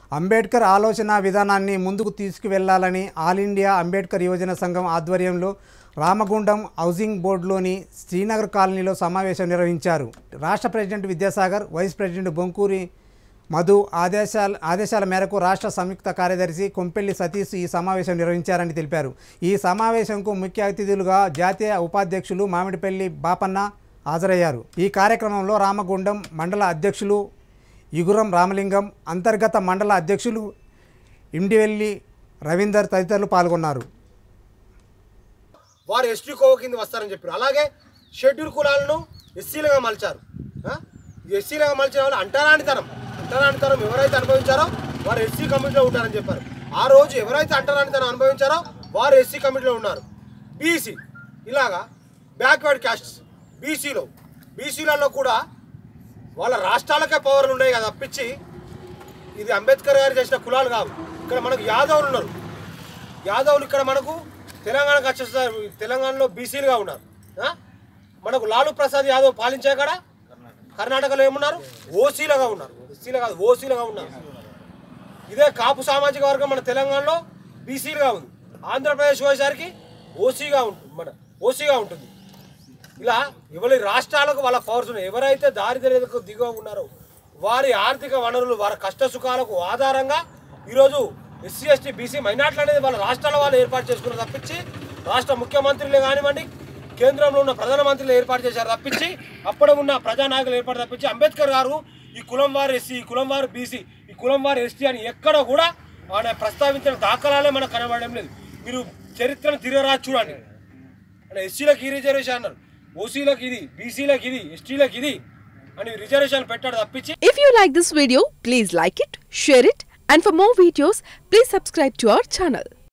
అంబేద్కర్ ఆలోచన విధానాన్ని ముందుకు తీసుకువెళ్లాలని ఆల్ ఇండియా అంబేద్కర్ యువజన సంఘం ఆధ్వర్యంలో రామగుండం హౌసింగ్ బోర్డులోని శ్రీనగర్ కాలనీలో సమావేశం నిర్వహించారు రాష్ట్ర president Vidyasagar vice president Bonkuri Madhu ఆదేశాల ఆదేశాల మేరకు రాష్ట్ర సంయుక్త కార్యదర్శి కొంపెల్లి సతీష్ ఈ సమావేశం నిర్వహించారని తెలిపారు ఈ సమావేశంకు ముఖ్య అతిథులుగా జాతీయ ఉపాధ్యక్షులు మామిడిపల్లి బాపన్న హాజరయ్యారు ఈ కార్యక్రమంలో రామగుండం మండల అధ్యక్షులు ఇగురం రామలింగం అంతర్గత మండల అధ్యక్షులు ఇండివెల్లి రవీందర్ తదితరులు పాల్గొన్నారు వారు ఎస్టీ కోవ కింద వస్తారని చెప్పారు అలాగే షెడ్యూల్ కులాలను ఎస్సీలుగా మలిచారు ఆ? ఈ ఎస్సీలుగా మలిచిన వాళ్ళు అంటరానితనం అంటరానితనం ఎవరైతే అనుభవించారో వారు ఎస్సీ కమిటీలో ఉంటారని చెప్పారు ఆ రోజు ఎవరైతే అంటరానితనం అనుభవించారో వారు ఎస్సీ కమిటీలో ఉన్నారు బీసీ ఇలాగా బ్యాక్వర్డ్ క్యాస్ట్స్ బీసీలో బీసీలలో కూడా వాళ్ళ రాష్ట్రాలకే పవర్లు ఉన్నాయి కదా తప్పించి ఇది అంబేద్కర్ గారు చేసిన కులాలు కావు ఇక్కడ మనకు యాదవులు ఉన్నారు యాదవులు ఇక్కడ మనకు తెలంగాణకు వచ్చేస్తారు తెలంగాణలో బీసీలుగా ఉన్నారు ఆ? మనకు లాలూ ప్రసాద్ యాదవ్ పాలించే కాడ కర్ణాటకలో ఏమున్నారు ఓసీలుగా ఉన్నారు ఎస్సీలు కాదు ఓసీలుగా ఉన్నారు ఇదే కాపు సామాజిక వర్గం మన తెలంగాణలో బీసీలుగా ఉంది ఆంధ్రప్రదేశ్ పోయేసరికి ఓసీగా ఉంటుంది మన ఓసీగా ఉంటుంది ఇలా ఎవరి రాష్ట్రాలకు వాళ్ళ పవర్స్ ఉన్నాయి ఎవరైతే దారిద్ర్యతకు దిగువ ఉన్నారో వారి ఆర్థిక వనరులు వారి కష్ట సుఖాలకు ఆధారంగా ఈరోజు ఎస్సీ ఎస్టీ బీసీ మైనార్టీలు అనేది వాళ్ళ రాష్ట్రాల వాళ్ళు ఏర్పాటు చేసుకున్నారు తప్పించి రాష్ట్ర ముఖ్యమంత్రులే కానివ్వండి కేంద్రంలో ఉన్న ప్రధానమంత్రులు ఏర్పాటు చేశారు తప్పించి అప్పుడు ఉన్న ప్రజానాయకులు ఏర్పాటు తప్పించి అంబేద్కర్ గారు ఈ కులం వారు ఎస్సీ ఈ కులం వారు బీసీ ఈ కులం వారు ఎస్టీ అని ఎక్కడ కూడా ఆయన ప్రస్తావించిన దాఖలాలే మనకు కనబడడం లేదు మీరు చరిత్రను తిరగరాజు చూడండి అంటే ఎస్సీలకు ఈ రిజర్వేషన్ అన్నారు ఓసీలకు ఇది బీసీలకు ఇది ఎస్టీలకు ఇది అని రిజర్వేషన్ పెట్టాడు తప్పించి If you like this video, please like it, share it, and for more videos, please subscribe to our channel.